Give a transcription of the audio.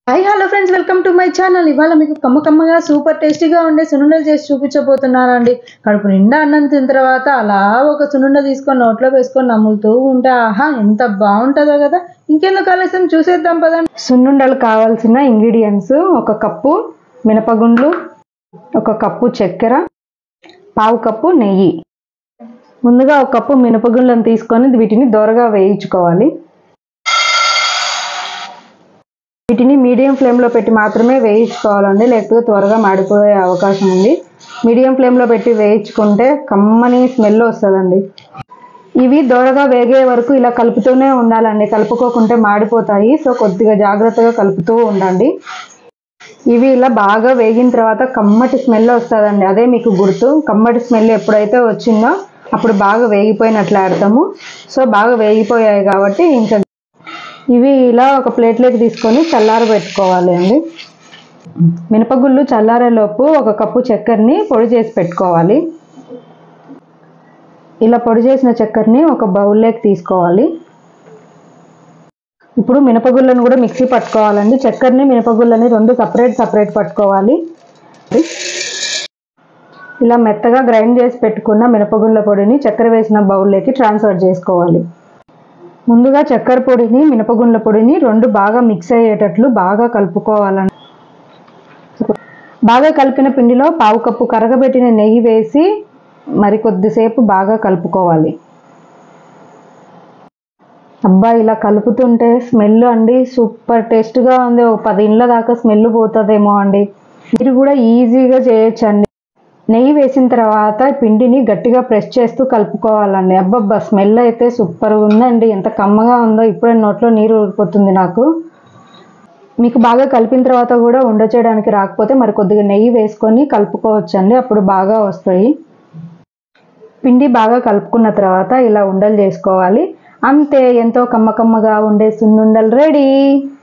hi hello friends welcome to my channel ఇవాళ మీకు కమ్మ కమ్మగా సూపర్ టేస్టీగా ఉండే సున్నుండలు చేసి చూపించబోతున్నానండి కడుపు నిండా అన్నం తిన్న తర్వాత అలా ఒక సున్నుండ తీసుకొని నోట్లో వేసుకొని నమ్ములుతూ ఉంటే ఆహా ఎంత బాగుంటుందో కదా ఇంకెందుకు ఆలస్యం చూసేద్దాం పదండి సున్నుండలు కావాల్సిన ఇంగ్రీడియంట్స్ ఒక కప్పు మినపగుండ్లు ఒక కప్పు చక్కెర పావు కప్పు నెయ్యి ముందుగా ఒక కప్పు మినపగుండ్లను తీసుకొని వీటిని దోరగా వేయించుకోవాలి వీటిని మీడియం ఫ్లేమ్లో పెట్టి మాత్రమే వేయించుకోవాలండి లేకపోతే త్వరగా మాడిపోయే అవకాశం ఉంది మీడియం ఫ్లేమ్లో పెట్టి వేయించుకుంటే కమ్మని స్మెల్ వస్తుందండి ఇవి దోరగా వేగే వరకు ఇలా కలుపుతూనే ఉండాలండి కలుపుకోకుంటే మాడిపోతాయి సో కొద్దిగా జాగ్రత్తగా కలుపుతూ ఉండండి ఇవి ఇలా బాగా వేగిన తర్వాత కమ్మటి స్మెల్ వస్తుందండి అదే మీకు గుర్తు కమ్మటి స్మెల్ ఎప్పుడైతే వచ్చిందో అప్పుడు బాగా వేగిపోయినట్లు అర్థము సో బాగా వేగిపోయాయి కాబట్టి ఇంకా ఇవి ఇలా ఒక ప్లేట్లోకి తీసుకొని చల్లార పెట్టుకోవాలి అండి మినపగుళ్ళు చల్లారేలోపు ఒక కప్పు చక్కెరని పొడి చేసి పెట్టుకోవాలి ఇలా పొడి చేసిన చక్కెరని ఒక బౌల్లోకి తీసుకోవాలి ఇప్పుడు మినపగుళ్ళను కూడా మిక్సీ పట్టుకోవాలండి చక్కెరని మినపగుళ్ళని రెండు సపరేట్ సపరేట్ పట్టుకోవాలి ఇలా మెత్తగా గ్రైండ్ చేసి పెట్టుకున్న మినపగుళ్ళ పొడిని చక్కెర వేసిన బౌల్లోకి ట్రాన్స్ఫర్ చేసుకోవాలి ముందుగా చక్కెర పొడిని మినపగుండ్ల పొడిని రెండు బాగా మిక్స్ అయ్యేటట్లు బాగా కలుపుకోవాలండి బాగా కలిపిన పిండిలో పావు కప్పు కరగబెట్టిన నెయ్యి వేసి మరి కొద్దిసేపు బాగా కలుపుకోవాలి అబ్బా ఇలా కలుపుతుంటే స్మెల్ అండి సూపర్ టేస్ట్గా ఉంది ఒక పది ఇండ్ల దాకా స్మెల్ పోతుందేమో అండి మీరు కూడా ఈజీగా చేయొచ్చు అండి నెయ్యి వేసిన తర్వాత పిండిని గట్టిగా ప్రెస్ చేస్తూ కలుపుకోవాలండి అబ్బబ్బా స్మెల్ అయితే సూపర్ ఉందండి ఎంత కమ్మగా ఉందో ఇప్పుడే నోట్లో నీరు ఊరిపోతుంది నాకు మీకు బాగా కలిపిన తర్వాత కూడా ఉండ చేయడానికి రాకపోతే మరి కొద్దిగా నెయ్యి వేసుకొని కలుపుకోవచ్చండి అప్పుడు బాగా వస్తాయి పిండి బాగా కలుపుకున్న తర్వాత ఇలా ఉండలు చేసుకోవాలి అంతే ఎంతో కమ్మ కమ్మగా ఉండే సున్నుండలు రెడీ